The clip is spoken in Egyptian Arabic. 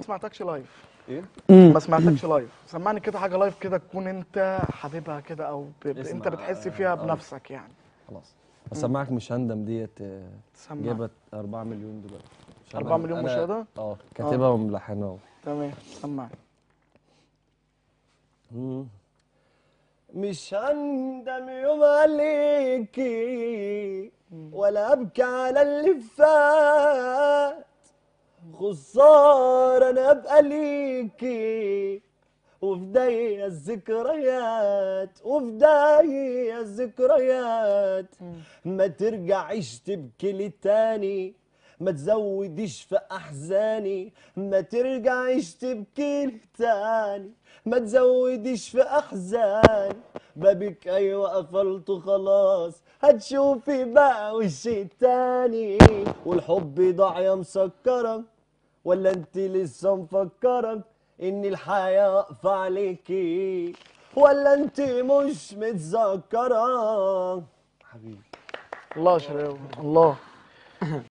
سمعتكش لايف ايه ما سمعتكش لايف سمعني كده حاجه لايف كده تكون انت حبيبها كده او ب... ب... اسمع، انت بتحس آه، فيها آه. بنفسك يعني خلاص اسمعك مش هندم ديت آه، سمع جابت 4 مليون دلوقتي عشان 4 أنا- مليون أنا- مشاهدة؟ اه كاتبها وملحنها تمام سمعني مم. مش هندم يوم عليكي ولا ابكي على اللي فات خسارة انا ابقى ليكي وفي ضيق الذكريات وفي ضيق الذكريات ما ترجعيش تبكي لي تاني ما تزوديش في احزاني ما ترجعيش تبكي لي تاني ما تزوديش في احزاني بابك ايوه قفلته خلاص هتشوفي بقى وش تاني والحب ضاع يا مسكرة ولا انت لسه مفكرة ان الحياة واقفة عليكي ولا انت مش متذكرة حبيبي الله يا شباب الله